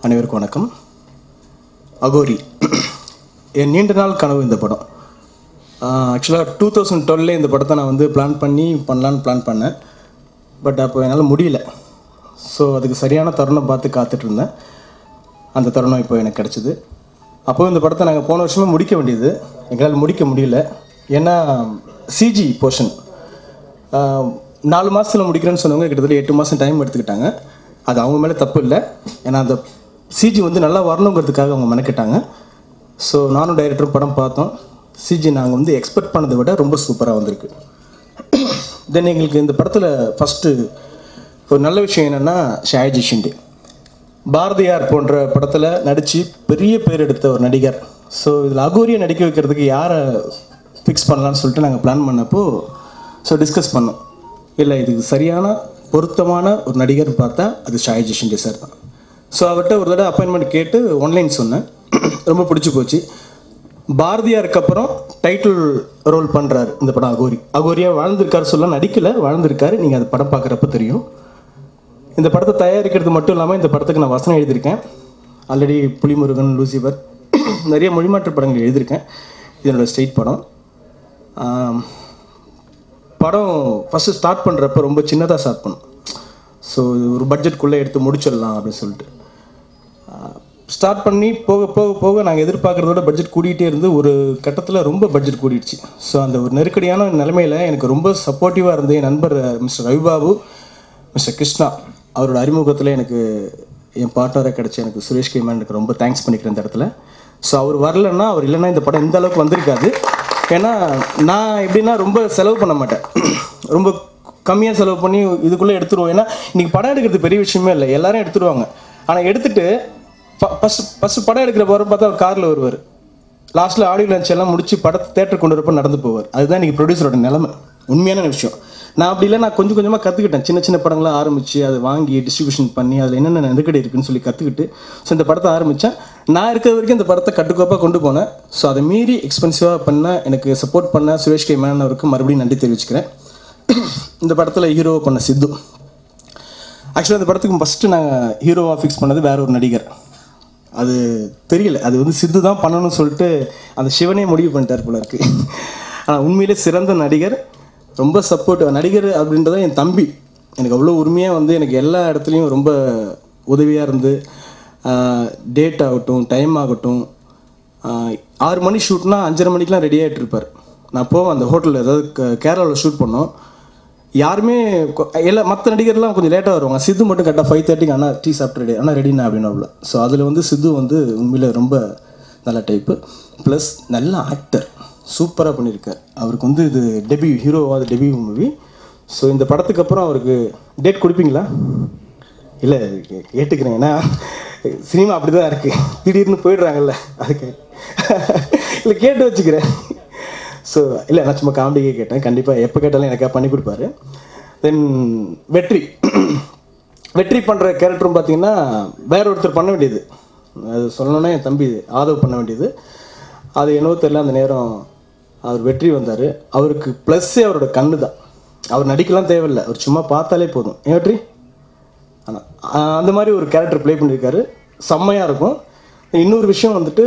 அனைவருக்கும் வணக்கம் அகோரி என் நீண்ட நாள் கனவு இந்த படம் ஆக்சுவலாக டூ தௌசண்ட் டுவெல்ல இந்த படத்தை நான் வந்து பிளான் பண்ணி பண்ணலான்னு பிளான் பண்ணேன் பட் அப்போ என்னால் முடியல ஸோ அதுக்கு சரியான தருணம் பார்த்து காத்துட்டு இருந்தேன் அந்த தருணம் இப்போ எனக்கு கிடச்சிது அப்போ இந்த படத்தை நாங்கள் போன வருஷமே முடிக்க வேண்டியது எங்களால் முடிக்க முடியல ஏன்னா சிஜி போர்ஷன் நாலு மாதத்தில் முடிக்கிறேன்னு சொன்னவங்க கிட்டத்தட்ட எட்டு மாதம் டைம் எடுத்துக்கிட்டாங்க அது அவங்க மேலே தப்பு இல்லை ஏன்னா அந்த சிஜி வந்து நல்லா வரணுங்கிறதுக்காக அவங்க மெனக்கிட்டாங்க ஸோ நானும் டைரக்டரும் படம் பார்த்தோம் சிஜி நாங்கள் வந்து எக்ஸ்பெக்ட் பண்ணதை விட ரொம்ப சூப்பராக வந்திருக்கு தென் எங்களுக்கு இந்த படத்தில் ஃபஸ்ட்டு ஒரு நல்ல விஷயம் என்னென்னா ஷாயஜி ஷிண்டே பாரதியார் போன்ற படத்தில் நடித்து பெரிய பேர் எடுத்த ஒரு நடிகர் ஸோ இதில் அகோரியை நடிக்க வைக்கிறதுக்கு யாரை ஃபிக்ஸ் பண்ணலான்னு சொல்லிட்டு நாங்கள் பிளான் பண்ணப்போ ஸோ டிஸ்கஸ் பண்ணோம் இல்லை இதுக்கு சரியான பொருத்தமான ஒரு நடிகர் பார்த்தா அது ஷாயஜி ஷிண்டே சார் தான் ஸோ அவர்கிட்ட ஒரு தடவை அப்பாயின்மெண்ட் கேட்டு ஒன்லைன் சொன்னேன் ரொம்ப பிடிச்சி போச்சு பாரதியாருக்கு அப்புறம் டைட்டில் ரோல் பண்ணுறாரு இந்த படம் அகோரி அகோரியாக வாழ்ந்திருக்காரு சொல்ல நடிக்கலை வாழ்ந்திருக்காரு நீங்கள் அந்த படம் பார்க்குறப்ப தெரியும் இந்த படத்தை தயாரிக்கிறது மட்டும் இல்லாமல் இந்த படத்துக்கு நான் வசனம் எழுதியிருக்கேன் ஆல்ரெடி புலிமுருகன் லூசிபர் நிறைய மொழிமாற்று படங்கள் எழுதியிருக்கேன் இது என்னோட ஸ்ட்ரெயிட் படம் ஆம், படம் ஃபஸ்ட்டு ஸ்டார்ட் பண்ணுறப்ப ரொம்ப சின்னதாக ஸ்டார்ட் பண்ணோம் ஸோ ஒரு பட்ஜெட்குள்ளே எடுத்து முடிச்சிடலாம் அப்படின்னு சொல்லிட்டு ஸ்டார்ட் பண்ணி போக போக போக நாங்கள் எதிர்பார்க்குறதோட பட்ஜெட் கூடிகிட்டே இருந்து ஒரு கட்டத்தில் ரொம்ப பட்ஜெட் கூடிடுச்சு ஸோ அந்த ஒரு நெருக்கடியான நிலைமையில் எனக்கு ரொம்ப சப்போர்ட்டிவாக இருந்த என் நண்பர் மிஸ்டர் ரவிபாபு மிஸ்டர் கிருஷ்ணா அவரோட அறிமுகத்தில் எனக்கு என் பார்ட்னராக கிடச்ச எனக்கு சுரேஷ் கேமன் எனக்கு ரொம்ப தேங்க்ஸ் பண்ணிக்கிறேன் இந்த இடத்துல ஸோ அவர் வரலன்னா அவர் இல்லைன்னா இந்த படம் இந்த அளவுக்கு வந்திருக்காது ஏன்னா நான் எப்படின்னா ரொம்ப செலவு பண்ண மாட்டேன் ரொம்ப கம்மியாக செலவு பண்ணி இதுக்குள்ளே எடுத்துருவோம் ஏன்னா இன்றைக்கி படம் எடுக்கிறது பெரிய விஷயமே இல்லை எல்லாரும் எடுத்துருவாங்க ஆனால் எடுத்துட்டு ஃபஸ்ட் ஃபஸ்ட்டு படம் எடுக்கிற போகிற பார்த்தா அவர் காரில் வருவார் லாஸ்ட்டில் ஆடியோ லஞ்ச் எல்லாம் முடிச்சு படத்தை தேட்டர் கொண்டு வரப்போ நடந்து போவார் அதுதான் இன்றைக்கி ப்ரொடியூசரோட நிலைமை உண்மையான விஷயம் நான் அப்படி இல்லை நான் கொஞ்சம் கொஞ்சமாக கற்றுக்கிட்டேன் சின்ன சின்ன படங்களாக ஆரம்பித்து அதை வாங்கி டிஸ்ட்ரிபியூஷன் பண்ணி அதில் என்னென்ன நெருக்கடி இருக்குன்னு சொல்லி கற்றுக்கிட்டு ஸோ இந்த படத்தை ஆரம்பித்தேன் நான் இருக்கிற வரைக்கும் இந்த படத்தை கட்டுக்கோப்பாக கொண்டு போனேன் ஸோ அதை மீறி எக்ஸ்பென்சிவாக பண்ண எனக்கு சப்போர்ட் பண்ண சுரேஷ் கே மேனன் அவருக்கு மறுபடியும் நன்றி தெரிவிச்சுக்கிறேன் இந்த படத்தில் ஹீரோ பண்ண சித்து ஆக்சுவலாக இந்த படத்துக்கு ஃபஸ்ட்டு நாங்கள் ஹீரோவாக ஃபிக்ஸ் பண்ணது வேற ஒரு நடிகர் அது தெரியல அது வந்து சித்து தான் பண்ணணும்னு சொல்லிட்டு அந்த சிவனே முடிவு பண்ணிட்டார் போல இருக்கு ஆனால் உண்மையிலே சிறந்த நடிகர் ரொம்ப சப்போர்ட் நடிகர் அப்படின்றத என் தம்பி எனக்கு அவ்வளோ உரிமையாக வந்து எனக்கு எல்லா இடத்துலையும் ரொம்ப உதவியாக இருந்து டேட் ஆகட்டும் டைம் ஆகட்டும் ஆஹ், ஆறு மணி ஷூட்னா அஞ்சரை மணிக்கெலாம் ரெடி ஆகிட்டு இருப்பார் நான் போவேன் அந்த ஹோட்டலில் அதாவது கேரளாவில் ஷூட் பண்ணோம் யாருமே கொ- எல்லா மற்ற நடிகர்லாம் கொஞ்சம் லேட்டாக வருவாங்க சித்து மட்டும் கரெக்டாக ஃபைவ் தேர்ட்டிக்கு அண்ணா டீ சாப்பிட்டு ரெடி அண்ணா ரெடிண்ணா அப்படின்னு ஸோ அதில் வந்து சித்து வந்து உண்மையில் ரொம்ப நல்ல டைப்பு ப்ளஸ் நல்ல ஆக்டர் சூப்பராக பண்ணியிருக்கார் அவருக்கு வந்து இது டெபியூ ஹீரோவாக டெபியூ மூவி ஸோ இந்த படத்துக்கு அப்புறம் அவருக்கு டேட் கொடுப்பீங்களா இல்லை கே- கேட்டுக்கிறேன் ஏன்னா சினிமா அப்படி தான் இருக்குது திடீர்னு போயிடுறாங்கல்ல அதுக்கு இல்லை கேட்டு வச்சுக்கிறேன் ஸோ இல்லை நான் சும்மா காமெடிக்கே கேட்டேன் கண்டிப்பாக எப்போ கேட்டாலும் எனக்காக பண்ணி கொடுப்பாரு தென் வெற்றி வெற்றி பண்ணுற கேரக்டரும் பார்த்தீங்கன்னா வேற ஒருத்தர் பண்ண வேண்டியது அது சொல்லணும்னா என் தம்பி ஆதவ் பண்ண வேண்டியது அது என்னவோ தெரியல அந்த நேரம் அவர் வெற்றி வந்தார் அவருக்கு ப்ளஸ்ஸே அவரோட கண்ணு தான் அவர் நடிக்கலாம் தேவையில்லை அவர் சும்மா பார்த்தாலே போதும் ஏன் வெற்றி ஆனால் அந்த மாதிரி ஒரு கேரக்டர் ப்ளே பண்ணியிருக்காரு செம்மையாக இருக்கும் இன்னொரு விஷயம் வந்துட்டு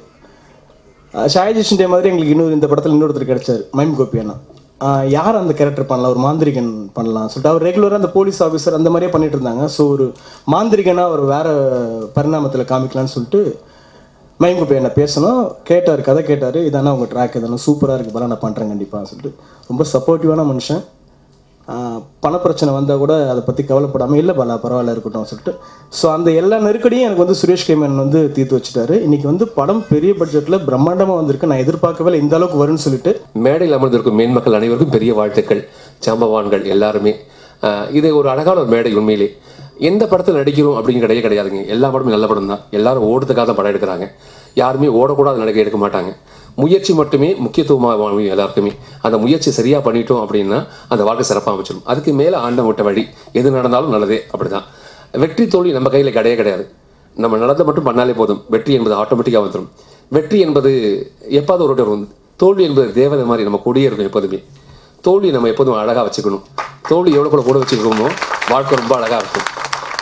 அஹ், ஷாயஜி ஷிண்டே மாதிரி எங்களுக்கு இன்னொரு இந்த படத்தில் இன்னொருத்தர் கிடைச்சார் மைம் கோபி அண்ணா அஹ், யார் அந்த கேரக்டர் பண்ணலாம் ஒரு மாந்திரிகன் பண்ணலாம் சொல்லிட்டு அவர் ரெகுலராக அந்த போலீஸ் ஆஃபீஸர் அந்த மாதிரியே பண்ணிட்டு இருந்தாங்க ஸோ ஒரு மாந்திரிகனாக அவர் வேற பரிணாமத்தில் காமிக்கலாம்னு சொல்லிட்டு மைம் கோபி அண்ணா பேசணும் கேட்டார் கதை கேட்டார் இதானா உங்கள் ட்ராக் இதானா சூப்பராக இருக்கு பல நான் பண்ணுறேன் கண்டிப்பாக சொல்லிட்டு ரொம்ப சப்போர்ட்டிவான மனுஷன் ஆஹ் பணப்பிரச்சனை வந்தால் கூட அதை பற்றி கவலைப்படாமல் இல்லை பாலா பரவாயில்ல இருக்கட்டும் சொல்லிட்டு ஸோ அந்த எல்லா நெருக்கடியும் எனக்கு வந்து சுரேஷ் கேமன் வந்து தீர்த்து வச்சுட்டாரு இன்னைக்கு வந்து படம் பெரிய பட்ஜெட்டில் பிரம்மாண்டமாக வந்திருக்கு நான் எதிர்பார்க்கவே இல்லை இந்த அளவுக்கு வரும்னு சொல்லிட்டு மேடையில் அமர்ந்திருக்கும் மேன்மக்கள் அனைவருக்கும் பெரிய வாழ்த்துக்கள் ஜாம்பவான்கள் எல்லாருமே ஆஹ் இது ஒரு அழகான ஒரு மேடை உண்மையிலே எந்த படத்தில் நடிக்கிறோம் அப்படின்னு கிடையவே கிடையாதுங்க எல்லா படமும் நல்ல படம் தான் எல்லாரும் ஓடுறதுக்காக தான் படம் எடுக்கிறாங்க யாருமே ஓடக்கூடாது நடக்க எடுக்க மாட்டாங்க முயற்சி மட்டுமே முக்கியத்துவமாக அமையும் எல்லாருக்குமே அந்த முயற்சி சரியாக பண்ணிட்டோம் அப்படின்னா அந்த வாழ்க்கை சிறப்பாக அமைச்சிடும் அதுக்கு மேலே ஆண்டம் விட்ட வழி எது நடந்தாலும் நல்லதே அப்படிதான் வெற்றி தோல்வி நம்ம கையில் கிடையவே கிடையாது நம்ம நடந்த மட்டும் பண்ணாலே போதும் வெற்றி என்பது ஆட்டோமேட்டிக்காக வந்துடும் வெற்றி என்பது எப்பாவது ஒரு வாட்டி வரும் தோல்வி என்பது தேவதை மாதிரி நம்ம கூடயே இருக்கும் எப்போதுமே தோல்வி நம்ம எப்போதும் அழகாக வச்சுக்கணும் தோல்வி எவ்வளோ கூட கூட வச்சுக்கிறோமோ வாழ்க்கை ரொம்ப அழகாக இருக்கும்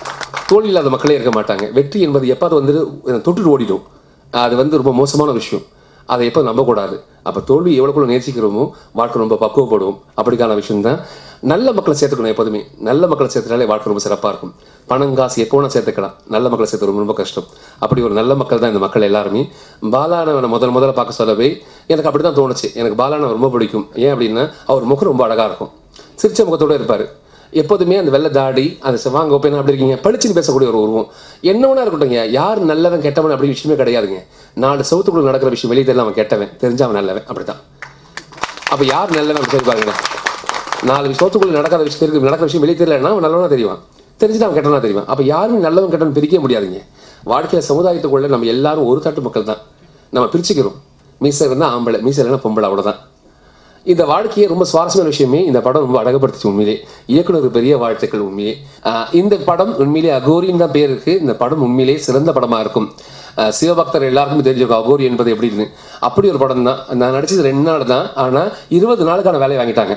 தோல்வி இல்லாத மக்களே இருக்க மாட்டாங்க வெற்றி என்பது எப்பாவது வந்து தொட்டுட்டு ஓடிடும் அது வந்து ரொம்ப மோசமான விஷயம் அதை எப்போ நம்பக்கூடாது அப்போ தோல்வி எவ்வளோக்குள்ள நேசிக்கிறோமோ வாழ்க்கை ரொம்ப பக்குவப்படுவோம் அப்படிக்கான விஷயம் தான் நல்ல மக்களை சேர்த்துக்கணும் எப்போதுமே நல்ல மக்களை சேர்த்துனாலே வாழ்க்கை ரொம்ப சிறப்பாக இருக்கும் பணம் காசு எப்போ வேணால் சேர்த்துக்கலாம் நல்ல மக்களை சேர்த்து ரொம்ப ரொம்ப கஷ்டம் அப்படி ஒரு நல்ல மக்கள் தான் இந்த மக்கள் எல்லாருமே பாலானவனை முதல் முதல்ல பார்க்க சொல்லவே எனக்கு அப்படி தான் தோணுச்சு எனக்கு பாலானவன் ரொம்ப பிடிக்கும் ஏன் அப்படின்னா அவர் முகம் ரொம்ப அழகாக இருக்கும் சிரிச்ச முகத்தோடு இருப்பார் எப்போதுமே அந்த வெள்ளை தாடி அந்த செவ்வாங்க ஓப்பனா அப்படி இருக்கீங்க பளிச்சுன்னு பேசக்கூடிய ஒரு உருவம் என்ன வேணா இருக்கட்டும்ங்க யார் நல்லவன் கெட்டவன் அப்படி விஷயமே கிடையாதுங்க நாலு சவுத்துக்குள்ள நடக்கிற விஷயம் வெளியே தெரியல அவன் கெட்டவன் தெரிஞ்சா அவன் நல்லவன் அப்படித்தான் அப்போ யார் நல்லவன் அப்படி சொல்லி பாருங்க நாலு சவுத்துக்குள்ள நடக்காத விஷயம் இருக்கு நடக்கிற விஷயம் வெளியே தெரியலன்னா அவன் நல்லவனா தெரியும் தெரிஞ்சுட்டு அவன் கெட்டவனா தெரியும் அப்போ யாரும் நல்லவன் கெட்டவன் பிரிக்க முடியாதுங்க வாழ்க்கையில சமுதாயத்துக்குள்ள நம்ம எல்லாரும் ஒரு தட்டு மக்கள் தான் நம்ம பிரிச்சுக்கிறோம் மீசை இருந்தால் ஆம்பளை மீசை இல்லைன்னா பொம்பளை அவ்வளோதான் இந்த வாழ்க்கையை ரொம்ப சுவாரஸ்யமான விஷயமே இந்த படம் ரொம்ப அழகுபடுத்துச்சு உண்மையிலே இயக்குனருக்கு பெரிய வாழ்த்துக்கள் உண்மையே ஆஹ் இந்த படம் உண்மையிலே அகோரின்னு தான் பேர் இருக்கு இந்த படம் உண்மையிலே சிறந்த படமா இருக்கும் ஆஹ் சிவபக்தர் எல்லாருக்குமே தெரிஞ்சிருக்கும் அகோரி என்பது எப்படின்னு அப்படி ஒரு படம் தான் நான் நடிச்சது ரெண்டு நாள் தான் ஆனால் இருபது நாளுக்கான வேலையை வாங்கிட்டாங்க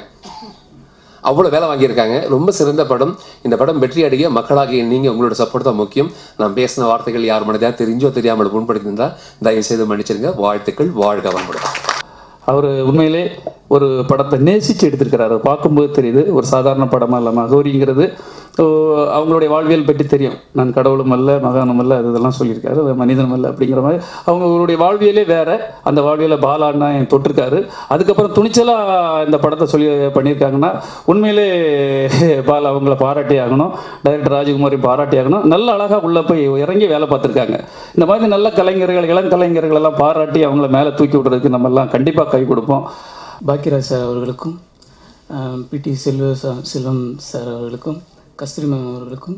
அவ்வளோ வேலை வாங்கியிருக்காங்க ரொம்ப சிறந்த படம் இந்த படம் வெற்றி அடைய மக்களாகிய நீங்கள் உங்களோட சப்போர்ட் தான் முக்கியம் நான் பேசின வார்த்தைகள் யார் மனதாக தெரிஞ்சோ தெரியாமல் முன்படுத்தியிருந்தா தயவு செய்து மன்னிச்சிருங்க வாழ்த்துக்கள் வாழ்க வளமுடன் அவர் உண்மையிலே ஒரு படத்தை நேசித்து எடுத்திருக்கிறாரு பார்க்கும்போது தெரியுது ஒரு சாதாரண படமாக இல்லாமல் அகௌரிங்கிறது ஓ, அவங்களுடைய வாழ்வியல் பற்றி தெரியும் நான் கடவுளும் அல்ல மகானும் அல்ல அது இதெல்லாம் சொல்லியிருக்காரு அது மனிதனும் அல்ல அப்படிங்கிற மாதிரி அவங்களுடைய வாழ்வியலே வேற அந்த வாழ்வியலை பாலான்னா என் தொட்டிருக்காரு அதுக்கப்புறம் துணிச்சலாக இந்த படத்தை சொல்லி பண்ணியிருக்காங்கன்னா உண்மையிலே பாலா அவங்கள பாராட்டி ஆகணும் டைரக்டர் ராஜகுமாரி பாராட்டி ஆகணும் நல்ல அழகாக உள்ளே போய் இறங்கி வேலை பார்த்துருக்காங்க இந்த மாதிரி நல்ல கலைஞர்கள் இளங்கலைஞர்கள் எல்லாம் பாராட்டி அவங்கள மேலே தூக்கி விடுறதுக்கு நம்ம எல்லாம் கண்டிப்பாக கை கொடுப்போம் பாக்கியராஜ் சார் அவர்களுக்கும் பிடி செல்வ சா- செல்வம் சார் அவர்களுக்கும் கஸ்தூரி மேம் அவர்களுக்கும்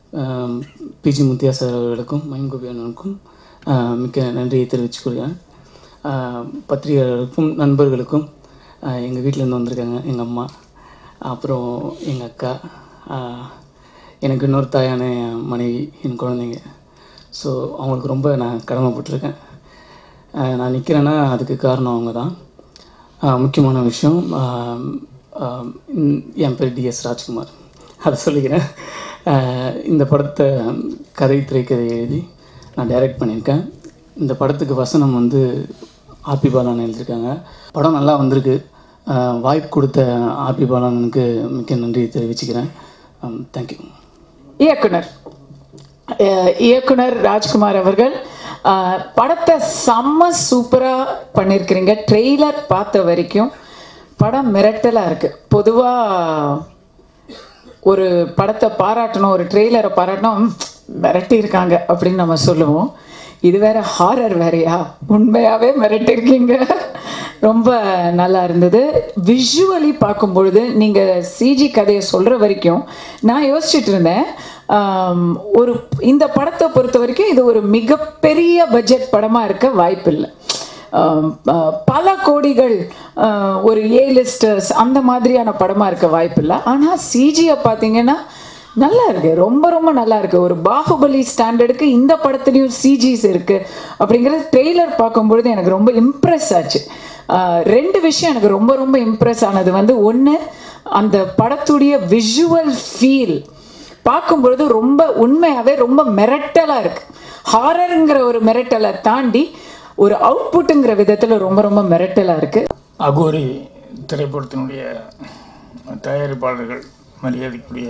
பிஜி முத்தியா சார் அவர்களுக்கும் மயங்கோபி அண்ணனுக்கும் ஆஹ் மிக்க நன்றியை தெரிவித்துக் கொள்கிறேன் ஆஹ் பத்திரிகையாளர்களுக்கும் நண்பர்களுக்கும் எங்கள் வீட்டிலேருந்து வந்திருக்காங்க எங்கள் அம்மா அப்புறம் எங்கள் அக்கா ஆஹ் எனக்கு இன்னொரு தாயான என் மனைவி என் குழந்தைங்க ஸோ அவங்களுக்கு ரொம்ப நான் கடமைப்பட்டிருக்கேன் ஆஹ் நான் நிற்கிறேன்னா அதுக்கு காரணம் அவங்க தான் ஆஹ் முக்கியமான விஷயம் ஆஹ் ஆஹ் இந்- என் பேர் டிஎஸ் ராஜ்குமார் அதை சொல்லிக்கிறேன் ஆஹ் இந்த படத்தை கதை திரைக்கதை எழுதி நான் டைரக்ட் பண்ணியிருக்கேன் இந்த படத்துக்கு வசனம் வந்து ஆர்பி பாலான் எழுதியிருக்காங்க படம் நல்லா வந்திருக்கு ஆஹ் வாய்ப்பு கொடுத்த ஆர்பி பாலானுக்கு மிக்க நன்றி தெரிவிச்சுக்கிறேன் தேங்க்யூ இயக்குனர் அஹ் இயக்குனர் ராஜ்குமார் அவர்கள் அஹ் படத்தை செம்ம சூப்பராக பண்ணியிருக்கிறீங்க ட்ரெய்லர் பார்த்த வரைக்கும் படம் மிரட்டலாக இருக்குது பொதுவாக ஒரு படத்தை பாராட்டணும் ஒரு ட்ரெய்லரை பாராட்டணும் "ம், மிரட்டியிருக்காங்க அப்படின்னு நம்ம சொல்லுவோம் இது வேற ஹாரர் வேறயா உண்மையாகவே மிரட்டியிருக்கீங்க ரொம்ப நல்லா இருந்தது விஷுவலி பார்க்கும் பொழுது நீங்கள் சிஜி கதையை சொல்கிற வரைக்கும் நான் யோசிச்சுட்டு இருந்தேன் ஆம், ஒரு இந்த படத்தை பொறுத்த வரைக்கும் இது ஒரு மிகப்பெரிய பட்ஜெட் படமாக இருக்க வாய்ப்பில்லை ஆம், ஆ, பல கோடிகள் ஆ, ஒரு ஏ லிஸ்டர்ஸ் அந்த மாதிரியான படமாக இருக்க வாய்ப்பில்லை ஆனால் சிஜியை பார்த்தீங்கன்னா நல்லா இருக்கு ரொம்ப ரொம்ப நல்லா இருக்கு ஒரு பாகுபலி ஸ்டாண்டர்டுக்கு இந்த படத்துலையும் சிஜிஸ் இருக்கு அப்படிங்கிறது ட்ரெய்லர் பார்க்கும்பொழுது எனக்கு ரொம்ப இம்ப்ரெஸ் ஆச்சு ஆ, ரெண்டு விஷயம் எனக்கு ரொம்ப ரொம்ப இம்ப்ரெஸ் ஆனது வந்து ஒன்று அந்த படத்துடைய விஷுவல் ஃபீல் பார்க்கும்பொழுது ரொம்ப உண்மையாகவே ரொம்ப மிரட்டலாக இருக்கு ஹாரருங்கிற ஒரு மிரட்டலை தாண்டி ஒரு அவுட்புட்டுங்கிற விதத்தில் ரொம்ப ரொம்ப மிரட்டலாக இருக்கு அகோரி திரைப்படத்தினுடைய தயாரிப்பாளர்கள் மரியாதைக்குரிய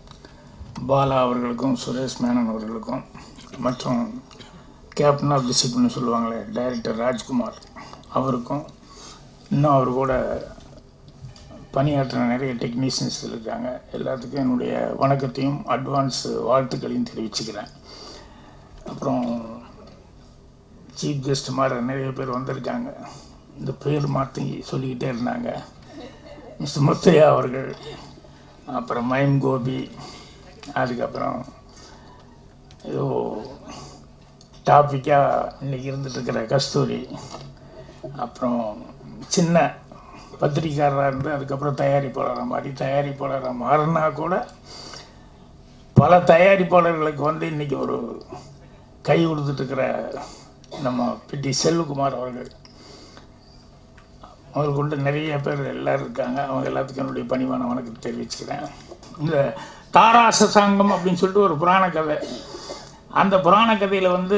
பாலா அவர்களுக்கும் சுரேஷ் மேனன் அவர்களுக்கும் மற்றும் கேப்டன் ஆஃப் டிசிப்ளின் சொல்லுவாங்களே டைரக்டர் ராஜ்குமார் அவருக்கும் இன்னும் அவர் கூட பணியாற்றின நிறைய டெக்னீஷியன்ஸ் இருக்காங்க எல்லாத்துக்கும் என்னுடைய வணக்கத்தையும் அட்வான்ஸ் வாழ்த்துக்களையும் தெரிவிச்சுக்கிறேன் அப்புறம் சீஃப் கெஸ்ட் மாதிரி நிறைய பேர் வந்திருக்காங்க இந்த பேர் மாற்றி சொல்லிக்கிட்டே இருந்தாங்க மிஸ்டர் முத்தையா அவர்கள் அப்புறம் மைம் கோபி அதுக்கப்புறம் ஏதோ டாப்பிக்காக இன்னைக்கு இருந்துட்டு இருக்கிற கஸ்தூரி அப்புறம் சின்ன பத்திரிக்காரராக இருந்து அதுக்கப்புறம் தயாரிப்பாளராக மாறி தயாரிப்பாளராக மாறினா கூட பல தயாரிப்பாளர்களுக்கு வந்து இன்னைக்கு ஒரு கை கொடுத்துட்டு இருக்கிற நம்ம பிடி செல்வகுமார் அவர்கள் அவர் கொண்டு நிறைய பேர் எல்லாரும் இருக்காங்க அவங்க எல்லாத்துக்கும் என்னுடைய பணிவான வணக்கத்தை தெரிவிச்சுக்கிறேன் இந்த தாராச சாங்கம் அப்படின்னு சொல்லிட்டு ஒரு புராண கதை அந்த புராண கதையில் வந்து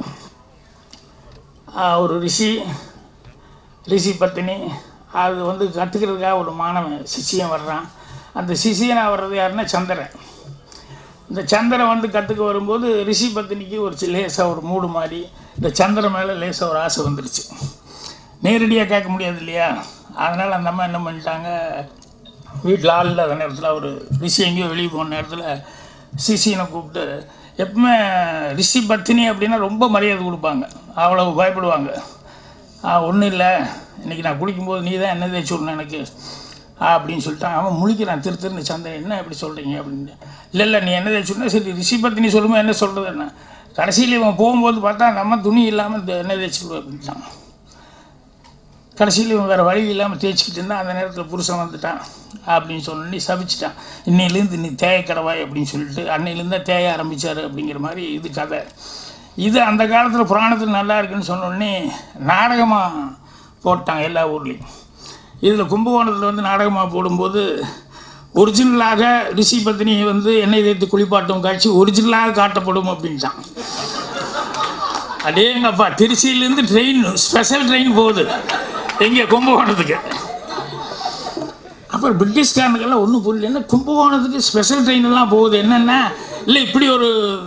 ஆஹ், ஒரு ரிஷி ரிஷி பத்தினி அது வந்து கற்றுக்கிறதுக்காக ஒரு மாணவன் சிஷியன் வர்றான் அந்த சிஷியனாக வர்றது யாருன்னா சந்திரன் இந்த சந்திரன் வந்து கற்றுக்க வரும்போது ரிஷி பத்தினிக்கு ஒரு சி- லேசா ஒரு மூடு மாதிரி இந்த சந்திரன் மேலே லேசாக ஒரு ஆசை வந்துருச்சு நேரடியாக கேட்க முடியாது இல்லையா அதனால் அந்த அம்மா என்ன பண்ணிட்டாங்க வீட்டில் ஆள் இல்லாத நேரத்தில் ஒரு ரிஷி எங்கேயோ வெளியே போன நேரத்தில் சிசினை கூப்பிட்டு எப்பவுமே ரிஷி பத்தினி அப்படின்னா ரொம்ப மரியாதை கொடுப்பாங்க அவ்வளவு பயப்படுவாங்க ஒன்றும் இல்லை இன்றைக்கி நான் குளிக்கும்போது நீ தான் என்ன தேய்ச்சி விடணும் எனக்கு ஆ, அப்படின்னு சொல்லிட்டான் அவன் முழிக்கிறான் திரு திருன்னு சந்திரன் என்ன இப்படி சொல்கிறீங்க அப்படின்னு இல்லை இல்லை நீ என்ன தேய்ச்சி விடணும் சரி ரிஷி பத்தினி சொல்லுமா என்ன சொல்கிறது என்ன கடைசியில் இவன் போகும்போது பார்த்தா நம்ம துணி இல்லாமல் என்ன தேய்ச்சி விடுவோம் அப்படின்ட்டான் கடைசியில் இவன் வேறு வழி இல்லாமல் தேய்ச்சிக்கிட்டு இருந்தான் அந்த நேரத்தில் புருஷன் வந்துட்டான் அப்படின்னு சொல்லி சபிச்சிட்டான் இன்னையிலேருந்து நீ தேய கடவாய் அப்படின்னு சொல்லிட்டு அன்னையிலேருந்து தான் தேய ஆரம்பித்தார் அப்படிங்கிற மாதிரி இது கதை இது அந்த காலத்தில் புராணத்தில் நல்லா இருக்குன்னு சொன்ன உடனே நாடகமாக போட்டாங்க எல்லா ஊர்லேயும் இதில் கும்பகோணத்தில் வந்து நாடகமாக போடும்போது ஒரிஜினலாக ரிஷி பத்தினி வந்து எண்ணெய் தேய்த்து குளிப்பாட்டும் காட்சி ஒரிஜினலாக காட்டப்படும் அப்படின்ட்டான் அடேங்கப்பா திருச்சியிலேருந்து ட்ரெயின் ஸ்பெஷல் ட்ரெயின் போகுது எங்கே கும்பகோணத்துக்கு அப்புறம் பிரிட்டிஷ்காரனுக்கெல்லாம் ஒன்றும் புரியல என்ன கும்பகோணத்துக்கு ஸ்பெஷல் ட்ரெயின் எல்லாம் போகுது என்னென்னா இல்லை இப்படி ஒரு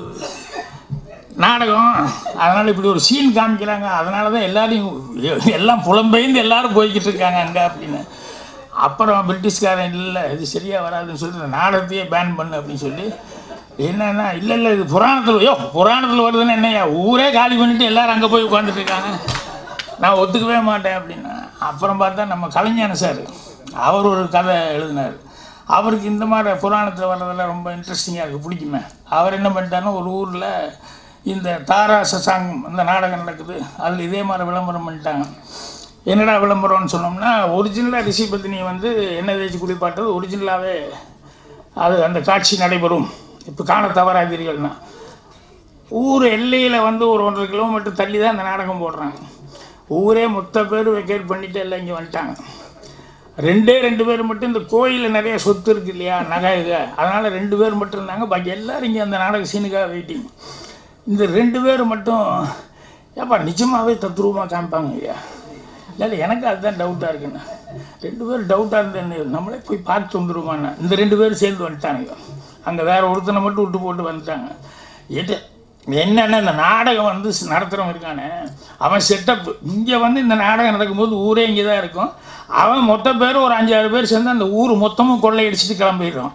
நாடகம் அதனால் இப்படி ஒரு சீன் காமிக்கிறாங்க அதனால தான் எல்லாரையும் எ- எல்லாம் புலம்பெயர்ந்து எல்லாரும் போய்கிட்டு இருக்காங்க அங்கே அப்படின்னு அப்புறம் பிரிட்டிஷ்காரன் இல்லை இது சரியாக வராதுன்னு சொல்லிட்டு இந்த நாடகத்தையே பேன் பண்ணு அப்படின்னு சொல்லி என்னன்னா இல்லை இல்லை இது புராணத்தில் ஐயோ புராணத்தில் வருதுன்னு என்னய்யா ஊரே காலி பண்ணிட்டு எல்லாரும் அங்கே போய் உட்காந்துட்டு இருக்காங்க நான் ஒத்துக்கவே மாட்டேன் அப்படின்னா அப்புறம் பார்த்தா நம்ம கலைஞான சார் அவர் ஒரு கதை எழுதினார் அவருக்கு இந்த மாதிரி புராணத்தில் வர்றதெல்லாம் ரொம்ப இன்ட்ரெஸ்டிங்காக இருக்குது பிடிக்குமே அவர் என்ன பண்ணிட்டாருன்னா ஒரு ஊரில் இந்த தாரா சசாங்கம் இந்த நாடகம் நடக்குது அதில் இதே மாதிரி விளம்பரம் பண்ணிட்டாங்க என்னடா விளம்பரம்னு சொன்னோம்னா ஒரிஜினலாக ரிஷி பத்தினி வந்து எண்ணெய் தேய்ச்சி குளிப்பாட்டுறது ஒரிஜினலாகவே அது அந்த காட்சி நடைபெறும் இப்போ காண தவறாதீர்கள்னா ஊர் எல்லையில் வந்து ஒரு ஒன்றரை கிலோமீட்டர் தள்ளி தான் இந்த நாடகம் போடுறாங்க ஊரே மொத்த பேர் வெக்கேட் பண்ணிட்டு எல்லாம் இங்கே வந்துட்டாங்க ரெண்டே ரெண்டு பேர் மட்டும் இந்த கோயிலில் நிறைய சொத்து இருக்கு இல்லையா நகை இது அதனால் ரெண்டு பேர் மட்டும் இருந்தாங்க பாக்கி எல்லாரும் இங்கே அந்த நாடக சீனுக்காக வெயிட்டிங் இந்த ரெண்டு பேர் மட்டும் ஏப்பா நிஜமாகவே தத்ரூபமாக காமிப்பாங்க ஐயா இல்லை இல்லை எனக்கு அதுதான் டவுட்டாக இருக்குண்ணா ரெண்டு பேர் டவுட்டாக இருந்தேன்னு நம்மளே போய் பார்த்து வந்துருமாண்ணா இந்த ரெண்டு பேரும் சேர்ந்து வந்துட்டானுங்க அங்கே வேற ஒருத்தனை மட்டும் விட்டு போட்டு வந்துட்டாங்க எது என்னன்னா இந்த நாடகம் வந்து நடத்துகிறவன் இருக்கானே அவன் செட்டப் இங்கே வந்து இந்த நாடகம் நடக்கும்போது ஊரே இங்கே தான் இருக்கும் அவன் மொத்த பேரும் ஒரு அஞ்சாறு பேர் சேர்ந்து அந்த ஊர் மொத்தமும் கொள்ளையடிச்சிட்டு கிளம்பிடுறான்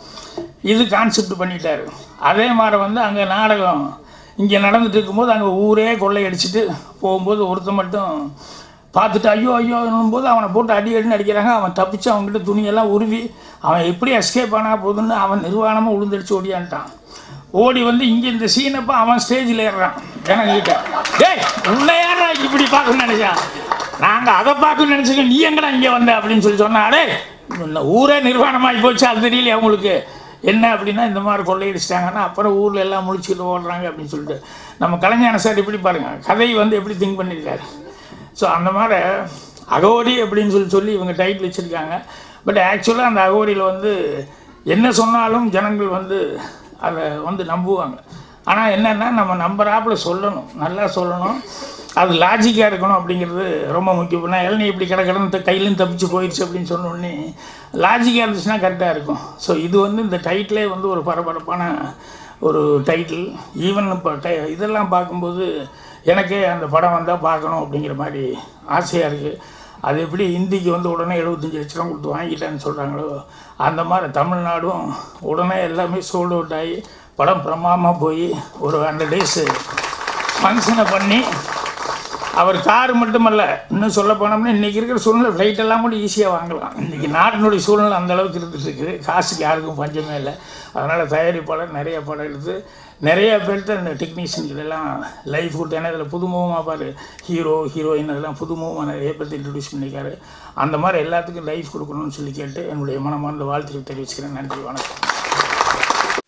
இது கான்செப்ட் பண்ணிட்டாரு அதே மாதிரி வந்து அங்கே நாடகம் இங்கே நடந்துட்டு இருக்கும்போது அங்கே ஊரே கொள்ளையடிச்சிட்டு போகும்போது ஒருத்தன் மட்டும் பார்த்துட்டு ஐயோ ஐயோ போது அவனை போட்டு அடி அடின்னு அடிக்கிறாங்க அவன் தப்பிச்சு அவன்கிட்ட துணியெல்லாம் உருவி அவன் எப்படி எஸ்கேப் ஆனா போதுன்னு அவன் நிர்வாணமாக உளுந்தடிச்சு ஓடியான்ட்டான் ஓடி வந்து இங்கே இந்த சீனப்போ அவன் ஸ்டேஜில் ஏறுறான் ஜனங்கிட்ட டேய் உன்னை யாரா இப்படி பார்க்கணும்னு நினைச்சான் நாங்கள் அதை பார்க்கணும்னு நினச்சிக்க நீ எங்கடா இங்கே வந்த அப்படின்னு சொல்லி சொன்னா டேய் இந்த ஊரே நிர்வாணமாகி போச்சு அது தெரியல அவங்களுக்கு என்ன அப்படின்னா இந்த மாதிரி கொள்ளையடிச்சிட்டாங்கன்னா அப்புறம் ஊரில் எல்லாம் முழிச்சுட்டு ஓடுறாங்க அப்படின்னு சொல்லிட்டு நம்ம கலைஞான சார் இப்படி பாருங்கள் கதை வந்து எப்படி திங்க் பண்ணியிருக்காரு ஸோ அந்த மாதிரி அகோரி அப்படின்னு சொல்லி சொல்லி இவங்க டைட்டில் வச்சுருக்காங்க பட் ஆக்சுவலாக அந்த அகோரியில் வந்து என்ன சொன்னாலும் ஜனங்கள் வந்து அதை வந்து நம்புவாங்க ஆனால் என்னென்னா நம்ம நம்புறாப்புல சொல்லணும் நல்லா சொல்லணும் அது லாஜிக்காக இருக்கணும் அப்படிங்கிறது ரொம்ப முக்கியம் நான் இளநீ இப்படி கிடக்கிடன்னு கையிலையும் தப்பிச்சு போயிடுச்சு அப்படின்னு சொன்ன உடனே லாஜிக்காக இருந்துச்சுன்னா கரெக்டாக இருக்கும் ஸோ இது வந்து இந்த டைட்டிலே வந்து ஒரு பரபரப்பான ஒரு டைட்டில் ஈவன் இப்போ டை இதெல்லாம் பார்க்கும்போது எனக்கே அந்த படம் வந்தால் பார்க்கணும் அப்படிங்கிற மாதிரி ஆசையாக இருக்குது அது எப்படி ஹிந்திக்கு வந்து உடனே எழுபத்தஞ்சி லட்ச ரூபா கொடுத்து வாங்கிட்டேன்னு சொல்கிறாங்களோ அந்த மாதிரி தமிழ்நாடும் உடனே எல்லாமே சோல்ட் அவுட் ஆகி படம் பிரமாதமாக போய் ஒரு ஹண்ட்ரட் டேஸு ஃபங்க்ஷனை பண்ணி அவர் கார் மட்டுமல்ல இன்னும் சொல்ல போனோம்னா இன்றைக்கி இருக்கிற சூழ்நிலை ஃப்ளைட் எல்லாம் கூட ஈஸியாக வாங்கலாம் இன்றைக்கி நாட்டினுடைய சூழ்நிலை அந்த அளவுக்கு இருந்துட்டு இருக்குது காசுக்கு யாருக்கும் பஞ்சமே இல்லை அதனால் தயாரிப்பாளர் நிறைய படம் எடுத்து நிறைய பேர்த்த இந்த டெக்னீஷியன் இதெல்லாம் லைஃப் கொடுத்து ஏன்னா இதில் புதுமுகமாக பாரு ஹீரோ ஹீரோயின் அதெல்லாம் புதுமுகமாக நிறைய பேர்த்த இன்ட்ரடியூஸ் பண்ணியிருக்காரு அந்த மாதிரி எல்லாத்துக்கும் லைஃப் கொடுக்கணும்னு சொல்லி கேட்டு என்னுடைய மனமார்ந்த வாழ்த்துக்கள் தெரிவிச்சுக்கிறேன் நன்றி வணக்கம்